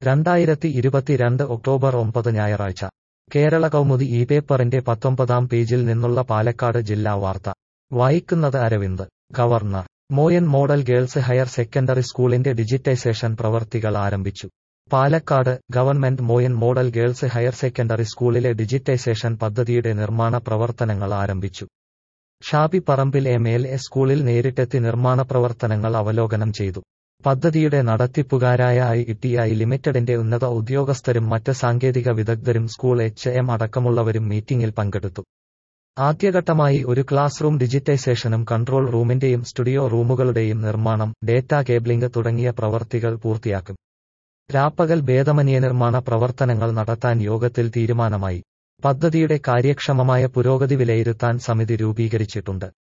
രണ്ടായിരത്തി ഇരുപത്തിരണ്ട് ഒക്ടോബർ ഒമ്പത് ഞായറാഴ്ച കേരള കൗമുദി ഈ പേപ്പറിന്റെ പത്തൊമ്പതാം പേജിൽ നിന്നുള്ള പാലക്കാട് ജില്ലാ വാർത്ത വായിക്കുന്നത് Aravind governor Moyan model girls higher secondary സ്കൂളിന്റെ ഡിജിറ്റൈസേഷൻ പ്രവർത്തികൾ ആരംഭിച്ചു Palakkad government Moyan model girls higher secondary സ്കൂളിലെ ഡിജിറ്റൈസേഷൻ പദ്ധതിയുടെ നിർമ്മാണ പ്രവർത്തനങ്ങൾ ആരംഭിച്ചു Shafi Parambil M L A സ്കൂളിൽ നേരിട്ടെത്തി നിർമ്മാണ പ്രവർത്തനങ്ങൾ അവലോകനം ചെയ്തു പദ്ധതിയുടെ നടത്തിപ്പുകാരായ ഐ ടി ഐ ലിമിറ്റഡിന്റെ ഉന്നത ഉദ്യോഗസ്ഥരും മറ്റ് സാങ്കേതിക വിദഗ്ധരും സ്കൂൾ എച്ച് എം അടക്കമുള്ളവരും മീറ്റിംഗിൽ പങ്കെടുത്തു ആദ്യഘട്ടമായി ഒരു ക്ലാസ് റൂം ഡിജിറ്റൈസേഷനും കൺട്രോൾ റൂമിന്റെയും സ്റ്റുഡിയോ റൂമുകളുടെയും നിർമ്മാണം ഡേറ്റാ കേബിളിംഗ് തുടങ്ങിയ പ്രവർത്തികൾ പൂർത്തിയാക്കും രാപ്പകൽ ഭേദമന്യ നിർമ്മാണ പ്രവർത്തനങ്ങൾ നടത്താൻ യോഗത്തിൽ തീരുമാനമായി പദ്ധതിയുടെ കാര്യക്ഷമമായ പുരോഗതി വിലയിരുത്താൻ സമിതി രൂപീകരിച്ചിട്ടുണ്ട്